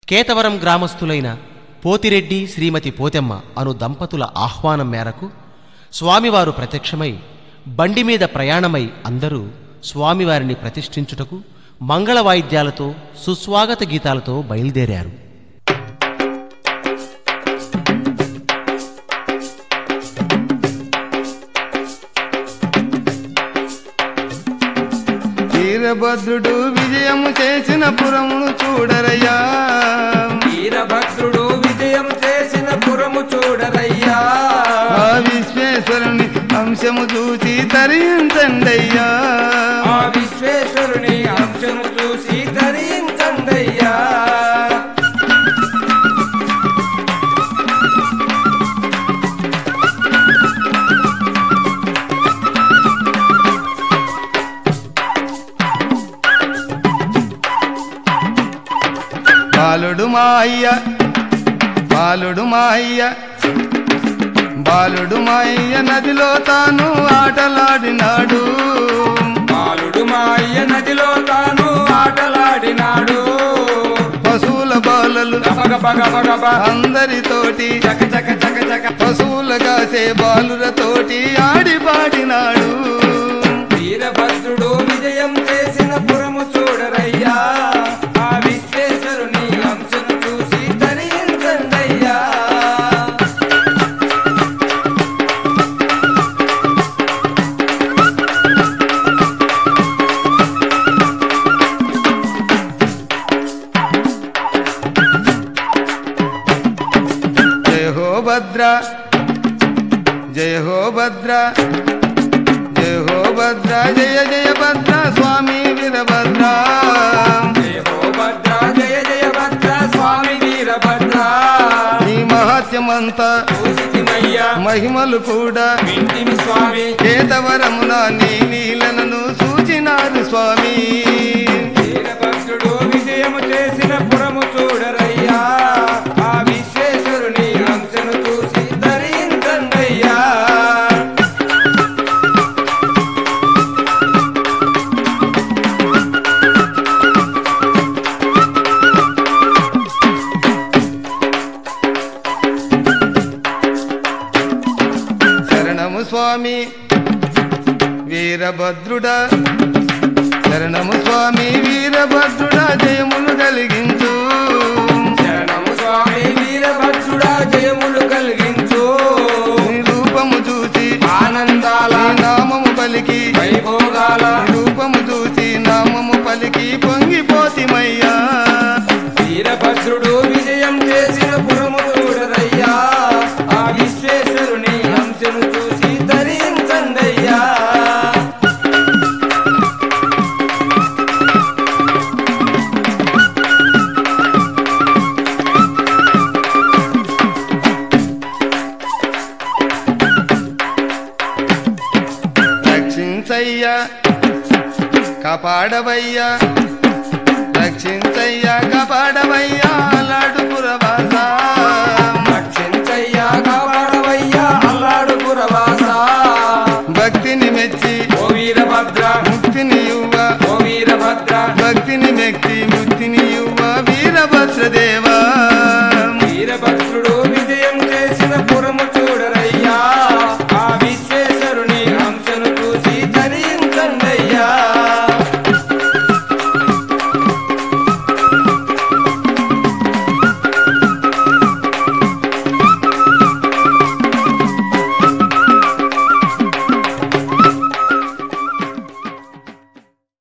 కేతవరం గ్రామస్థులైన పోతిరెడ్డి శ్రీమతి పోతెమ్మ అను దంపతుల ఆహ్వానం మేరకు స్వామివారు ప్రత్యక్షమై బండి మీద ప్రయాణమై అందరూ స్వామివారిని ప్రతిష్ఠించుటకు మంగళ వాయిద్యాలతో సుస్వాగత గీతాలతో బయలుదేరారు వీరభద్రుడు విజయము చేసిన పురమును చూడరయ్యా వీరభద్రుడు విజయం చేసిన పురము చూడరయ్యా ఆ విశ్వేశ్వరుని అంశము చూసి తరించండయ్యా ఆ విశ్వేశ్వరుని అంశము చూసి ధరించండయ్యా బాలుడు మా అయ్య బాలుడు మా అయ్య బాలుడు మా అయ్య నదిలో తాను ఆటలాడినాడు బాలుడు మాయ్య నదిలో తాను ఆటలాడినాడు పశువుల బాలలు గబగ బగ బగ బ. అందరితోటి చక చక చక చక పశువుల కాసే బాలులతోటి ఆడి పాడినాడు వీరభద్రుడు విజయం చేసిన పురము చూడరయ్యా ఆ విశ్వేశ్వరుని అంశను చూసి ధరించండయ్యా జయ హో భద్ర జయ హో భద్ర జయ హో భద్ర జయ జయ భద్ర స్వామి వీరభద్ర జయ హో భద్ర జయ జయ భద్ర స్వామి వీరభద్ర నీ మహత్యమంతా చూసితిమయ్యా మహిమలు కూడా వింటిమి స్వామి కేతవరమున నీ నీలనను సూచినారు స్వామి వీరభద్రుడు విజయము చేసిన పురము చూడరయ్యా ఆ విశ్వేశ్వరుని అంశను చూసి ధరించండయ్యా శరణము స్వామి వీరభద్రుడా శరణము స్వామి వీరభద్రుడా జయములు కలిగించు శరణము స్వామి వీరభద్రుడా జయములు కలిగించు నీ రూపము చూసి ఆనందాల నీ నామము పలికి వైభోగాల నీ రూపము చూసి నామము పలికి పొంగిపోతిమయ్యా వీరభద్రుడు విజయం చేసిన పురము చూడరయ్యా ఆ విశ్వేశ్వరుని అంశను చూసి ధరించండయ్యా రక్షించయ్యా కాపాడవయ్యా రక్షించయ్యా కాపాడవయ్యా లాడుపురవాస రక్షించయ్యా కాపాడవయ్యా అల్లాడు పురవాస భక్తిని మెచ్చి ఓ వీరభద్ర ముక్తిని యువ ఓ వీరభద్ర భక్తిని మెచ్చి ముక్తిని యువ వీరభద్రదేవ